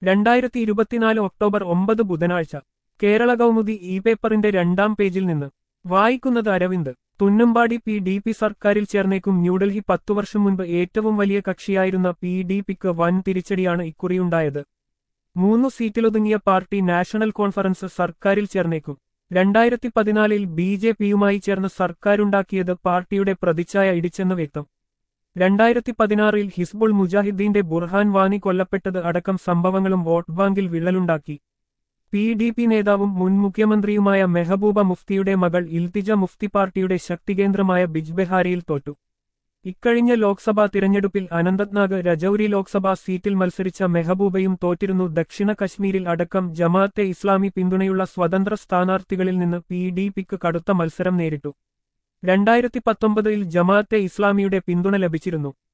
രണ്ടായിരത്തി ഇരുപത്തിനാല് ഒക്ടോബർ ഒമ്പത് ബുധനാഴ്ച കേരള കൗമുദി ഇ പേപ്പറിന്റെ രണ്ടാം പേജിൽ നിന്ന് വായിക്കുന്നത് അരവിന്ദ് തുന്നമ്പാടി പി ഡി പി സർക്കാരിൽ ചേർന്നേക്കും ന്യൂഡൽഹി പത്തു വർഷം മുൻപ് ഏറ്റവും വലിയ കക്ഷിയായിരുന്ന പി ഡി പിക്ക് വൻ തിരിച്ചടിയാണ് ഇക്കുറിയുണ്ടായത് മൂന്നു സീറ്റിലൊതുങ്ങിയ പാർട്ടി നാഷണൽ കോൺഫറൻസ് സർക്കാരിൽ ചേർന്നേക്കും രണ്ടായിരത്തി പതിനാലിൽ ബി ജെ പിയുമായി ചേർന്ന് സർക്കാരുണ്ടാക്കിയത് പാർട്ടിയുടെ പ്രതിച്ഛായ ഇടിച്ചെന്ന് വ്യക്തം രണ്ടായിരത്തി പതിനാറിൽ ഹിസ്ബുൾ മുജാഹിദ്ദീന്റെ ബുർഹാൻ വാനി കൊല്ലപ്പെട്ടത് അടക്കം സംഭവങ്ങളും വോട്ട് ബാങ്കിൽ വിള്ളലുണ്ടാക്കി പി ഡി പി നേതാവും മുൻ മുഖ്യമന്ത്രിയുമായ മെഹബൂബ മുഫ്തിയുടെ മകൾ ഇൽത്തിജ മുഫ്തി പാർട്ടിയുടെ ശക്തികേന്ദ്രമായ ബിജ്ബെഹാരിയിൽ തോറ്റു ഇക്കഴിഞ്ഞ ലോക്സഭാ തിരഞ്ഞെടുപ്പിൽ അനന്തനാഗ് രജൌരി ലോക്സഭാ സീറ്റിൽ മത്സരിച്ച മെഹബൂബയും തോറ്റിരുന്നു ദക്ഷിണ കശ്മീരിൽ അടക്കം ജമാഅത്തെ ഇസ്ലാമി പിന്തുണയുള്ള സ്വതന്ത്ര സ്ഥാനാർത്ഥികളിൽ നിന്ന് പി ഡി പിക്ക് കടുത്ത മത്സരം നേരിട്ടു രണ്ടായിരത്തി പത്തൊമ്പതിൽ ജമാഅത്തെ ഇസ്ലാമിയുടെ പിന്തുണ ലഭിച്ചിരുന്നു